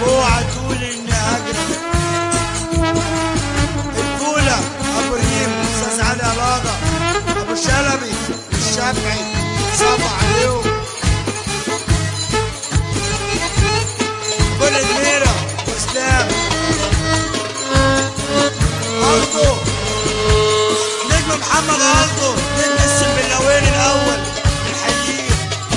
اوعى تقول اني هجري الكولا ابو ريم استاذ علي علاضه ابو شلبي الشافعي صبع عليهم كل دميره واسلام الطو نجم محمد الطو نجم السنبلاوين الاول الحقيقي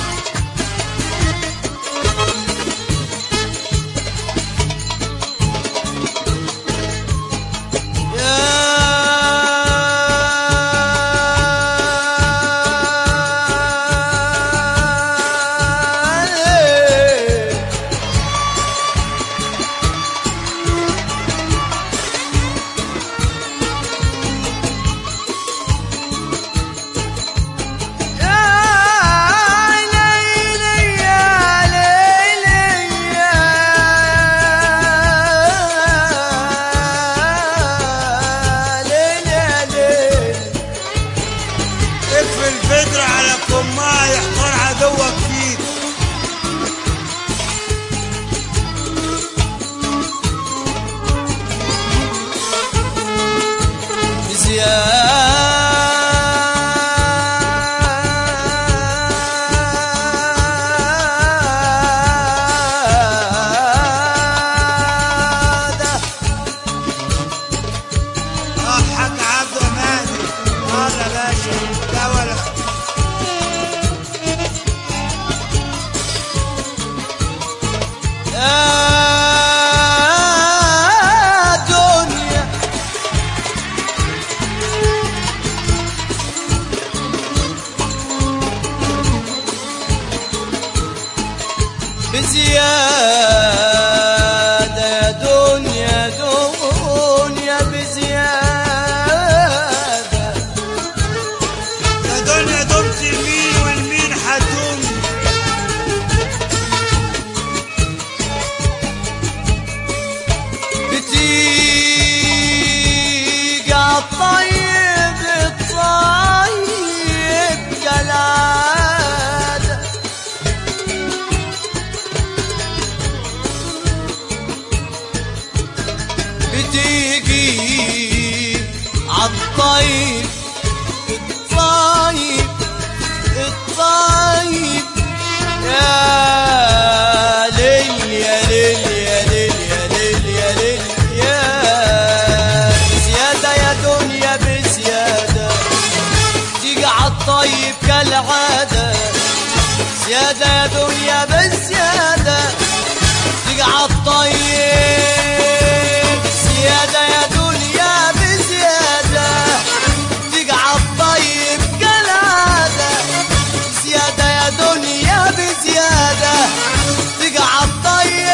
اكفي الفدرة على كمها يحضر عدوك فيك زيادة اه حاج عبد مهدي يلا باشا لا ولا يا دنيا بزيادة يا دنيا دنيا بزيادة يا دنيا دمت المين والمين حتوم بتيجي عالطيب الطيب كالعادة بتيجي عالطيب الطيب الطيب يا ليل يا ليل يا ليل يا ليل يا ليل يا بزيادة يا دنيا بزيادة تيجي عالطيب كالعادة زيادة يا دنيا بزيادة تيجي عالطيب زيادة يا دنيا بزيادة تيجي عالطيب كالعادة زيادة يا دنيا بزيادة تيجي عالطيب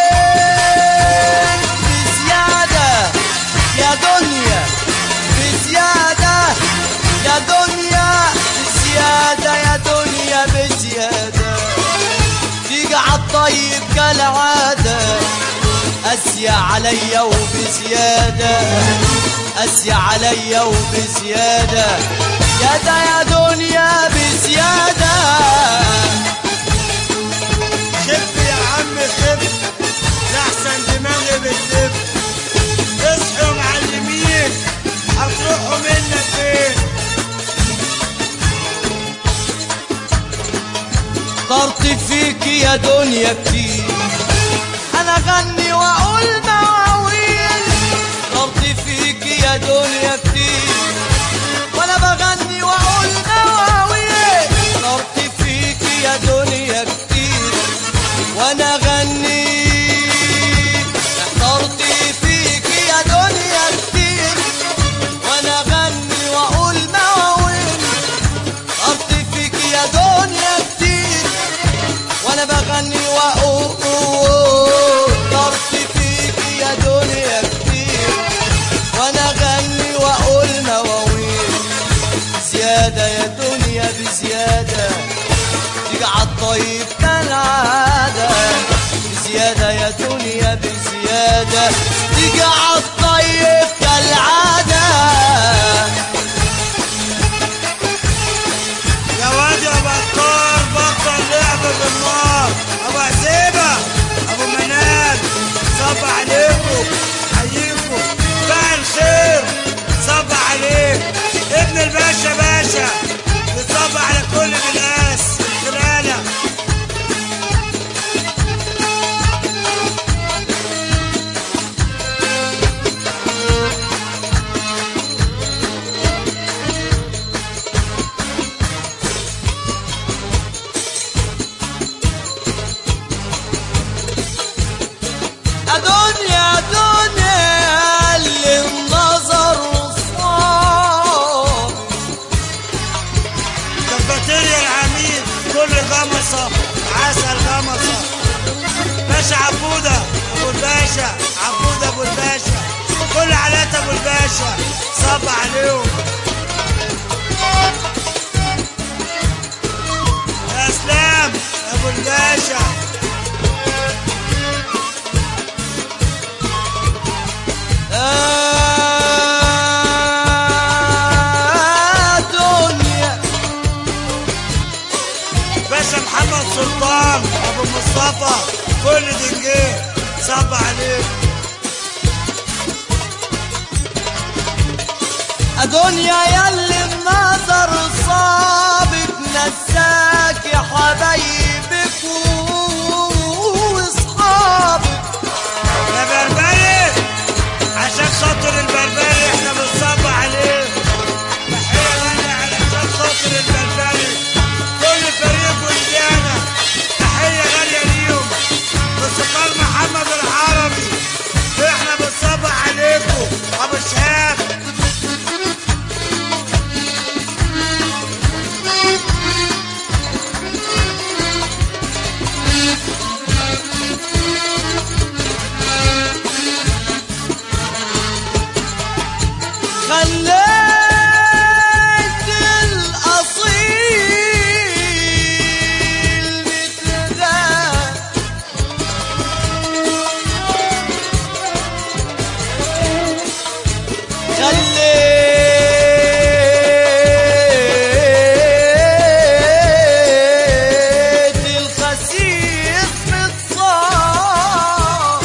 بزيادة يا دنيا بزيادة يا دنيا بزيادة يا دنيا بزيادة تيجي عالطيب كالعادة قاسية عليا وبزيادة قاسية عليا وبزيادة يا ده يا دنيا بزيادة خف يا عم خف لحسن دماغي بتلف اصحوا معلمين هتروحوا منا فين طرت فيك يا دنيا كتير انا غني واقول مواويل طرت فيك يا دنيا كتير وانا بغني واقول مواويل طرت فيك يا دنيا كتير وانا غني احترت فيك يا دنيا كتير وانا غني واقول مواويل طرت فيك يا دنيا كتير وانا بغني واقول طرت فيك يا دنيا كتير وانا اغني واقول مواويل زيادة يا دنيا بزيادة تيجي عالطيب كالعادة بزيادة يا دنيا بزيادة تيجي عالطيب كالعادة يا واد يا بطار بطل لعب بالنار ابو عزيبه ابو منال دنيا دنيا اللي النظر صاب كافيتيريا العميد كل غمصة عسل غمصة باشا عبودة أبو الباشا عبودة أبو الباشا كل علات أبو الباشا صب عليهم يا اسلام أبو الباشا آه دنيا باشا محمد سلطان أبو مصطفى كل دنجيه صب عليهم دنيا يلي النظر صابك نساك يا حبايبك واصحابك يا بربري عشان خاطر البربري احنا بنصب عليه تحية غالية علشان خاطر البربري كل فريق ولدانا تحية غالية ليهم موسيقار محمد العربي احنا بنصب عليكم ابو شهاب خليت الأصيل بتغاب خليت الخسيس متصاب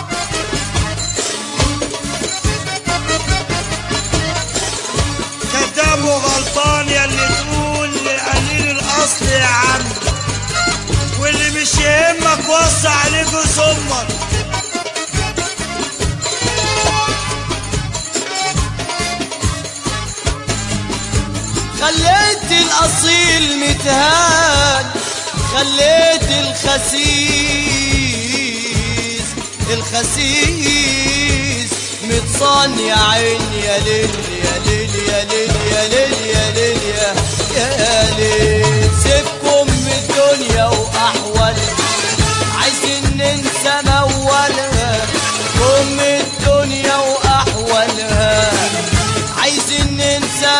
كذاب وغلطان يا اللي تقول لقليل الاصل يا عم واللي مش يهمك وصى عليك وسمك خليت الأصيل متهان خليت الخسيس الخسيس متصان يا عين يا ليل يا ليل يا ليل يا ليل يا ليل يا يا ليل سيبكم من الدنيا وأحوالها عايزين ننسى مولها أم الدنيا وأحوالها عايزين ننسى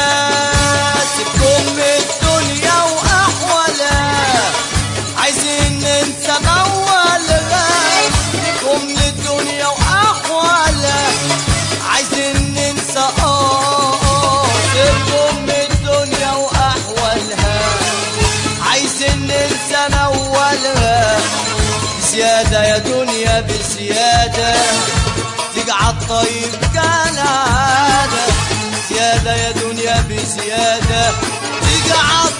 سيبكم من الدنيا وأحوالها عايزين ننسى مولها سيبكم من الدنيا وأحوالها عايزين ننسى آه آه سيبكم من الدنيا وأحوالها عايزين ننسى مولها بزيادة يا دنيا بزيادة تجعل طيب كان عادة زيادة يا دنيا بزيادة تجعل